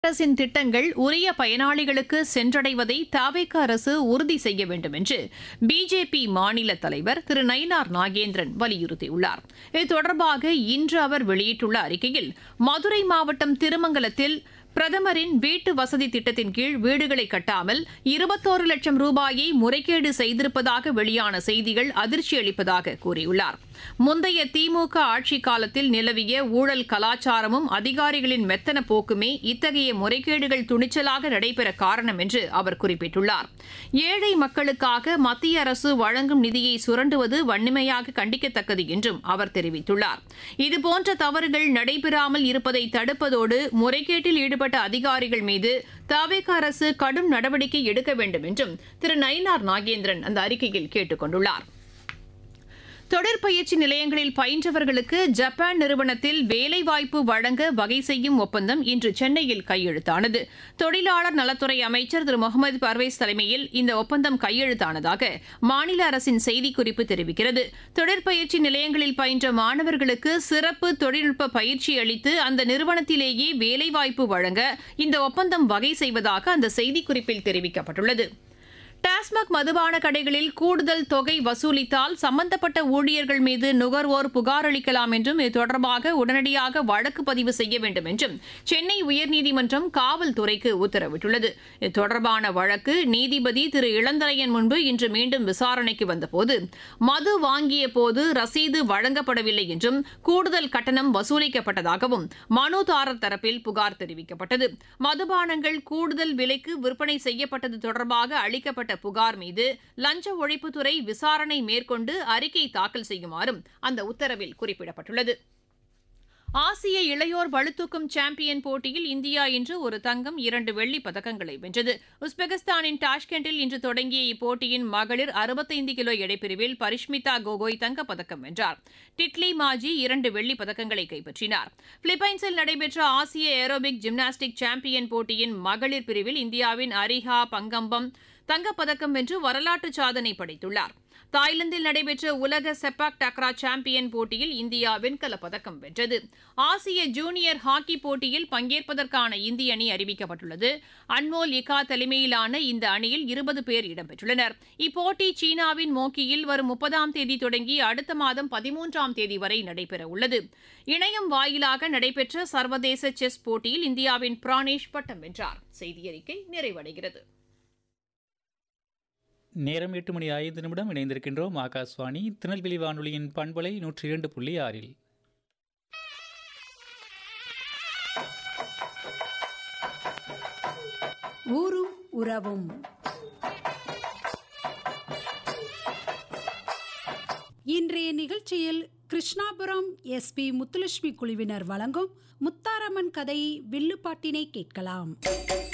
அரசின் திட்டங்கள் உரிய பயனாளிகளுக்கு சென்றடைவதை தாவேக அரசு உறுதி செய்ய வேண்டும் என்று பிஜேபி மாநில தலைவர் திரு நயினார் நாகேந்திரன் வலியுறுத்தியுள்ளார் இது தொடர்பாக இன்று அவர் வெளியிட்டுள்ள அறிக்கையில் மதுரை மாவட்டம் திருமங்கலத்தில் பிரதமரின் வீட்டு வசதி திட்டத்தின் கீழ் வீடுகளை கட்டாமல் இருபத்தோரு லட்சம் ரூபாயை முறைகேடு செய்திருப்பதாக வெளியான செய்திகள் அதிர்ச்சி அளிப்பதாக கூறியுள்ளார் முந்தைய திமுக ஆட்சி காலத்தில் நிலவிய ஊழல் கலாச்சாரமும் அதிகாரிகளின் மெத்தன போக்குமே இத்தகைய முறைகேடுகள் துணிச்சலாக நடைபெற காரணம் என்று அவர் குறிப்பிட்டுள்ளார் ஏழை மக்களுக்காக மத்திய அரசு வழங்கும் நிதியை சுரண்டுவது வன்மையாக கண்டிக்கத்தக்கது என்றும் அவர் தெரிவித்துள்ளார் இதுபோன்ற தவறுகள் நடைபெறாமல் இருப்பதை தடுப்பதோடு முறைகேட்டில் ஈடுபட்ட அதிகாரிகள் மீது தவேக அரசு கடும் நடவடிக்கை எடுக்க வேண்டும் என்றும் திரு நயினார் நாகேந்திரன் அந்த அறிக்கையில் கேட்டுக் கொண்டுள்ளார் தொழிற்பயிற்சி நிலையங்களில் பயின்றவர்களுக்கு ஜப்பான் நிறுவனத்தில் வேலைவாய்ப்பு வழங்க வகை செய்யும் ஒப்பந்தம் இன்று சென்னையில் கையெழுத்தானது தொழிலாளர் நலத்துறை அமைச்சர் திரு முகமது பர்வேஸ் தலைமையில் இந்த ஒப்பந்தம் கையெழுத்தானதாக மாநில அரசின் செய்திக்குறிப்பு தெரிவிக்கிறது தொழிற்பயிற்சி நிலையங்களில் பயின்ற மாணவர்களுக்கு சிறப்பு தொழில்நுட்ப பயிற்சி அளித்து அந்த நிறுவனத்திலேயே வேலைவாய்ப்பு வழங்க இந்த ஒப்பந்தம் வகை செய்வதாக அந்த செய்திக்குறிப்பில் தெரிவிக்கப்பட்டுள்ளது டாஸ்மாக் மதுபான கடைகளில் கூடுதல் தொகை வசூலித்தால் சம்பந்தப்பட்ட ஊழியர்கள் மீது நுகர்வோர் புகார் அளிக்கலாம் என்றும் இது தொடர்பாக உடனடியாக வழக்கு பதிவு செய்ய வேண்டும் என்றும் சென்னை உயர்நீதிமன்றம் காவல்துறைக்கு உத்தரவிட்டுள்ளது இது தொடர்பான வழக்கு நீதிபதி திரு இளந்தரையன் முன்பு இன்று மீண்டும் விசாரணைக்கு வந்தபோது மது வாங்கிய போது ரசீது வழங்கப்படவில்லை என்றும் கூடுதல் கட்டணம் வசூலிக்கப்பட்டதாகவும் மனுதாரர் தரப்பில் புகார் தெரிவிக்கப்பட்டது மதுபானங்கள் கூடுதல் விலைக்கு விற்பனை செய்யப்பட்டது தொடர்பாக அளிக்கப்பட்ட புகார் மீது லஞ்ச ஒழிப்புத்துறை விசாரணை மேற்கொண்டு அறிக்கை தாக்கல் செய்யுமாறும் அந்த உத்தரவில் குறிப்பிடப்பட்டுள்ளது ஆசிய இளையோர் பளுதூக்கும் சாம்பியன் போட்டியில் இந்தியா இன்று ஒரு தங்கம் இரண்டு வெள்ளிப் பதக்கங்களை வென்றது உஸ்பெகிஸ்தானின் டாஷ்கெண்டில் இன்று தொடங்கிய இப்போட்டியின் மகளிர் அறுபத்தைந்து கிலோ எடைப்பிரிவில் பரிஷ்மிதா கோகோய் தங்கப்பதக்கம் வென்றார் டிட்லி மாஜி இரண்டு வெள்ளிப் பதக்கங்களை கைப்பற்றினார் பிலிப்பைன்ஸில் நடைபெற்ற ஆசிய ஏரோபிக் ஜிம்னாஸ்டிக் சாம்பியன் போட்டியின் மகளிர் பிரிவில் இந்தியாவின் அரிஹா பங்கம்பம் தங்கப்பதக்கம் வென்று வரலாற்று சாதனை படைத்துள்ளார் தாய்லாந்தில் நடைபெற்ற உலக செப்பாக் டக்ரா சாம்பியன் போட்டியில் இந்தியா வெண்கலப் பதக்கம் வென்றது ஆசிய ஜூனியர் ஹாக்கி போட்டியில் பங்கேற்பதற்கான இந்திய அணி அறிவிக்கப்பட்டுள்ளது அன்மோல் இகா தலைமையிலான இந்த அணியில் இருபது பேர் இடம்பெற்றுள்ளனர் இப்போட்டி சீனாவின் மோக்கியில் வரும் முப்பதாம் தேதி தொடங்கி அடுத்த மாதம் பதிமூன்றாம் தேதி வரை நடைபெற உள்ளது இணையம் வாயிலாக நடைபெற்ற சர்வதேச செஸ் போட்டியில் இந்தியாவின் பிரானேஷ் பட்டம் வென்றார் செய்தியறிக்கை நிறைவடைகிறது நேரம் எட்டு மணி ஐந்து நிமிடம் இணைந்திருக்கின்றோம் ஆகாஷ்வாணி திருநெல்வேலி வானொலியின் பண்பலை நூற்றி இரண்டு புள்ளி ஆறில் ஊரும் உறவும் இன்றைய நிகழ்ச்சியில் கிருஷ்ணாபுரம் எஸ்பி முத்துலட்சுமி குழுவினர் வழங்கும் முத்தாரம்மன் கதை வில்லுப்பாட்டினை கேட்கலாம்